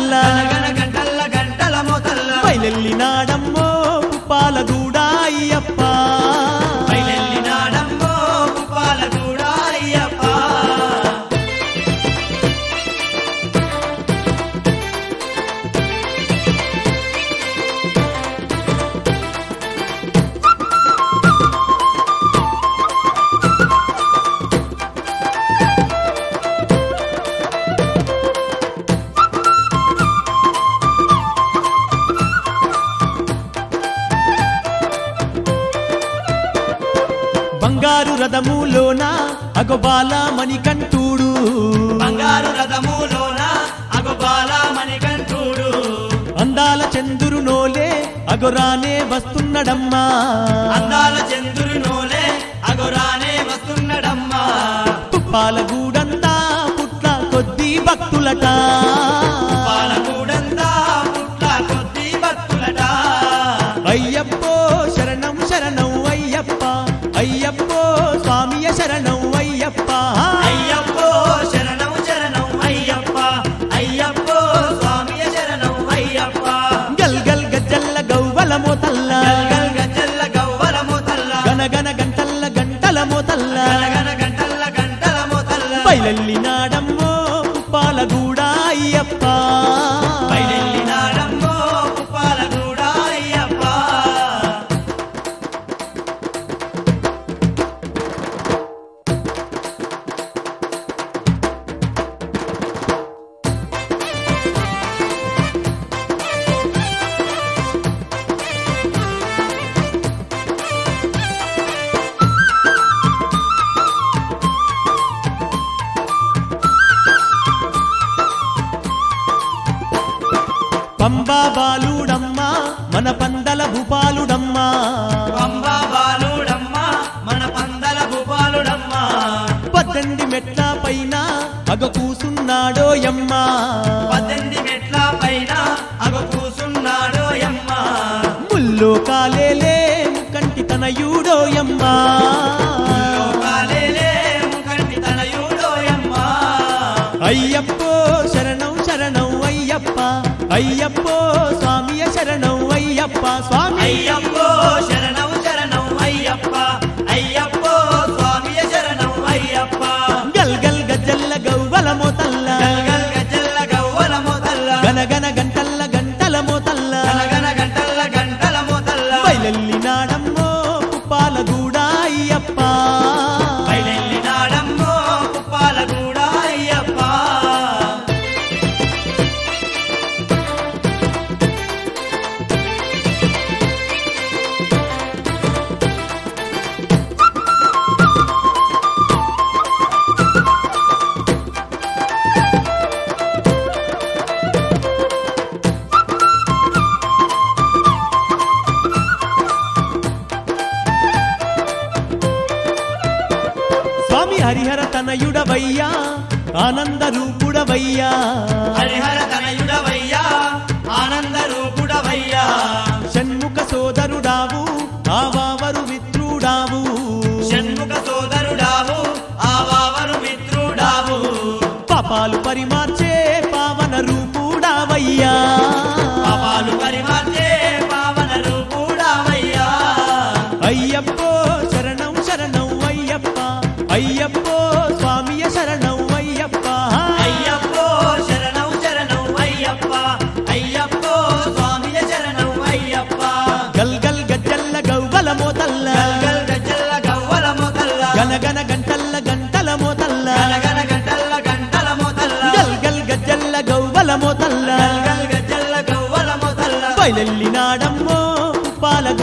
మోతల్ల గనగన గంటల్ల గంటల మోతల్ల బయలెల్లినాడమ్మో పాలగూడ అయ్యప్ప బయలెల్లినాడమ్మో పాలగూడ అయ్యప్ప బంగారు రథములోన అగబాల మణికంఠుడు బంగారు రథములోన అగబాల మణికంఠుడు అందాల చంద్రు నోలే అగొరానే వస్తున్నడమ్మా అందాల చంద్రుని నోలే అగోరానే వస్తున్నడమ్మా పాలగూడంతా పుట్ల కొద్ది భక్తులట పాలకూడంతా పుట్ల కొద్ది భక్తులట అయ్యప్పో శరణం శరణం అయ్యప్ప అయ్యప్పో స్వామియ శరణం అయ్యప్ప అయ్యప్పో శరణం శరణం అయ్యప్ప అయ్యప్పో స్వామియ శరణం అయ్యప్ప గల్ గల్ గజ్జల్ల గవ్వల మోతల్ల గల్గల్ గజ్జల్ల గవ్వల మోతల్ల గనగన గంటల్ల గంటల మోతల్ల గనగన గంటల్ల గంటల మోతల్ల బయలెల్లినాడమ్మో పాలగూడ అయ్యప్ప బయలెల్లినాడమ్మో పాలగూడ అయ్యప్ప పంబా బాలుడమ్మా మన పందల భూపాలుడమ్మా పంబా బాలుడమ్మ మన పందల భూపాలుడమ్మ పద్దెనిమిది మెట్ల పైన అగ కూసున్నాడో యమ్మా పద్దెనిమిది మెట్ల పైన అగ కూసున్నాడో యమ్మ ముల్లో కాలేలే కంటి తనయుడో యమ్మా లోకాలేలే ముఖండి తనయుడో యమ్మ అయ్యప్పో శరణం శరణం అయ్యప్ప అయ్యప్పో స్వామియ శరణం అయ్యప్ప స్వామి అయ్యప్పో శరణం శరణం అయ్యప్ప అయ్యప్పో స్వామియ శరణం అయ్యప్ప గల్ గల్ గజ్జల్ల గవ్వల మోతల్ల గల్గల్ గజ్జల్ల గవ్వల మోతల్ల గనగన గంటల్ల గంటల మోతల్ల గనగన గంటల్ల గంటల మోతల్ల బయలెల్లినాడమ్మో పాలగూడ అయ్యప్ప బయలెల్లినాడమ్మో పాలగూడ అయ్యప్ప స్వామి హరిహర తనయుడవయ్యా ఆనంద రూపుడవయ్యా హరిహర తనయుడవయ్యా ఆనంద రూపుడవయ్యా షణ్ముఖ సోదరుడావు ఆవావరు మిత్రుడావు షణ్ముఖ సోదరుడావు ఆవావరు మిత్రుడావు పాపాలు పరిమార్చే పావన రూపుడావయ్యా పాపాలు పరిమార్చే పావన రూపుడావయ్యా అయ్యప్పో శరణం శరణం అయ్యప్ప అయ్యప్పో స్వామియ శరణం అయ్యప్ప అయ్యప్పో శరణం శరణం అయ్యప్ప అయ్యప్పో స్వామియ శరణం అయ్యప్ప గల్ గల్ గజ్జల్ల గవ్వల మోతల్ల గల్గల్ గజ్జల్ల గవ్వల మోతల్ల గనగన గంటల్ల గంటల మోతల్ల గనగన గంటల్ల గంటల మోతల్ల గల్ గల్ గజ్జల్ల గవ్వల మోతల్ల గల్గల్ గజ్జల్ల గవ్వల మోతల్ల బయలెల్లినాడమ్మో పాల